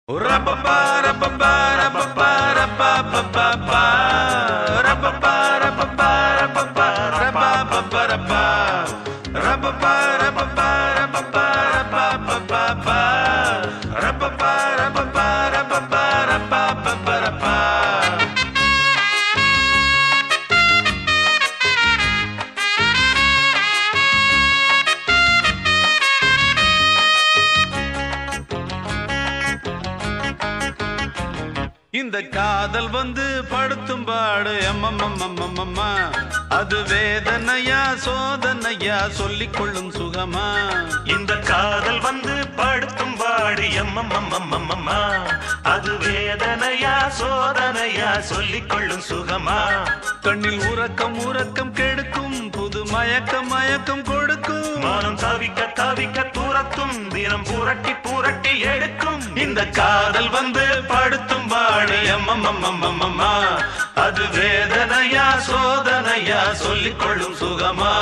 இந்த காதல் வந்து படுத்தும் பாடு எம்மம்மம்மம்மம்மா அது வேதனையா சோதனையா சொல்லிக் கொள்ளும் சுகமா இந்த காதல் வந்து படுத்தும் பாடு எம்மம்மம்மம்மம்மா அது வேதனையா சோதனையா சொல்லிக் கொள்ளும் சுகமா கண்ணில் உறக்கம் உறக்கம் கெடுக்கும் புது மயக்கம் மயக்கம் கொடுக்கும் மானம் தவிக்க தவிக்க தூரத்தும் தினம் புரட்டி புரட்டி எடுக்கும் இந்த காதல் வந்து படுத்தும் பாடு எம்மம்மம்மம்மம்மா அது வேதனையா சோதனையா சொல்லிக் கொள்ளும் சுகமா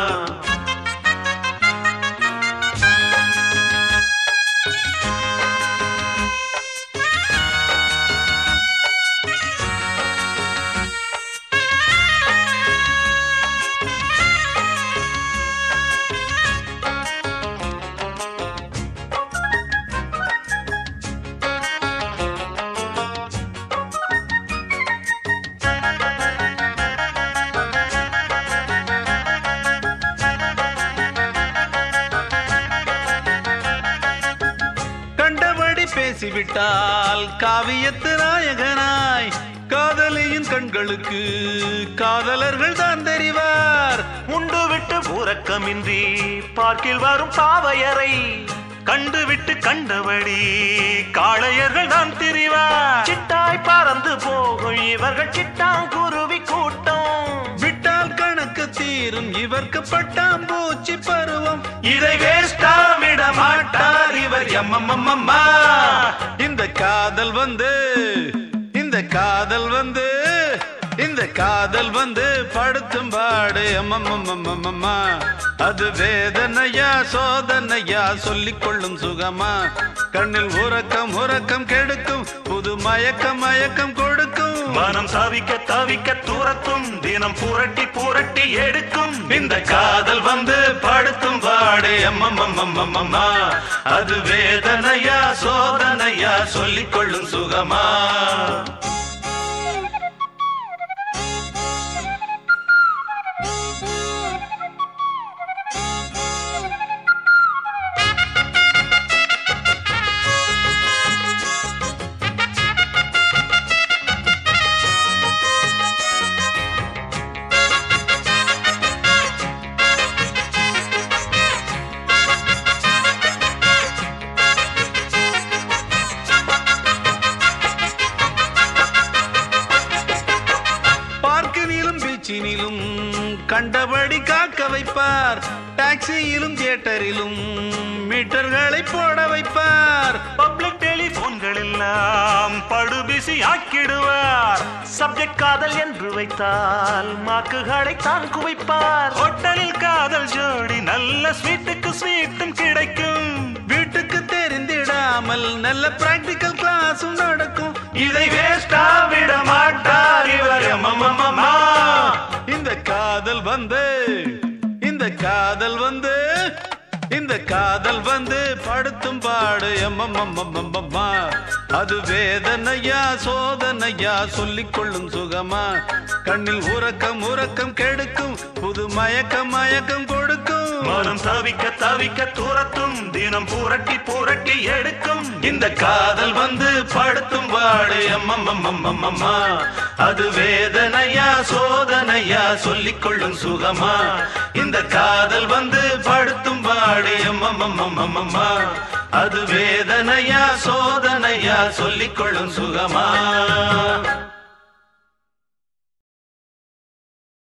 கண்டபடி பேசிவிட்டால் காவியத்து நாயகனாய் காதலியின் கண்களுக்கு காதலர்கள் தான் தெரிவார் உண்டு விட்டு உறக்கமின்றி பார்க்கில் வரும் பாவையரை கண்டு விட்டு கண்டபடி காளையர்கள் தான் திரிவார் சிட்டாய் பறந்து போகும் இவர்கள் சிட்டாங்குருவி கூட்டம் விட்டால் கணக்கு தீரும் இவர்க்கு பட்டாம்பூச்சி பருவம் இதை வேஸ்டா விட மாட்டார் இவர் எம்மம்மம்மா இந்த காதல் வந்து இந்த காதல் வந்து இந்த காதல் வந்து படுத்தும் பாடு அம்மம்மம்மம்மம்மா அது வேதனையா சோதனையா சொல்லிக் கொள்ளும் சுகமா கண்ணில் உறக்கம் உறக்கம் கெடுக்கும் புது மயக்கம் மயக்கம் கொடுக்கும் மனம் தவிக்க தவிக்க தூரத்தும் தினம் புரட்டி புரட்டி எடுக்கும் இந்த காதல் வந்து படுத்தும் பாடு எம்மம்மம்மம்மம்மா அது வேதனையா சோதனையா சொல்லிக் கொள்ளும் சுகமா பார்க்கினிலும் பீச்சினிலும் கண்டபடி காக்க வைப்பார் டாக்ஸியிலும் தியேட்டரிலும் மீட்டர்களை போட வைப்பார் பப்ளிக் டெலிபோன்கள் எல்லாம் படுபிசி ஆக்கிடுவார் சப்ஜெக்ட் காதல் என்று வைத்தால் மார்க்குகளை தான் குவைப்பார் ஹோட்டலில் காதல் ஜோடி நல்ல ஸ்வீட்டுக்கு ஸ்வீட்டும் கிடைக்கும் வீட்டுக்கு தெரிந்திடாமல் நல்ல பிராக்டிக்கல் கிளாஸும் நடக்கும் இதை வேஸ்டா விட மாட்டார் இவர் எம்மம்மம்மா. இந்த காதல் வந்து இந்த காதல் வந்து இந்த காதல் வந்து படுத்தும் பாடு எம்மம்மம்மம்மம்மா அது வேதனையா சோதனையா சொல்லிக் கொள்ளும் சுகமா கண்ணில் உறக்கம் உறக்கம் கெடுக்கும் புது மயக்கம் மயக்கம் கொடுக்கும் மனம் தவிக்க தவிக்க தூரத்தும் தினம் புரட்டி புரட்டி எடுக்கும் இந்த காதல் வந்து படுத்தும் வாடு எம்மம்மம்மம்மம்மா அது வேதனையா சோதனையா சொல்லிக் கொள்ளும் சுகமா இந்த காதல் வந்து படுத்தும் வாடு எம்மம்மம்மம்மம்மா அது வேதனையா சோதனையா சொல்லிக் கொள்ளும் சுகமா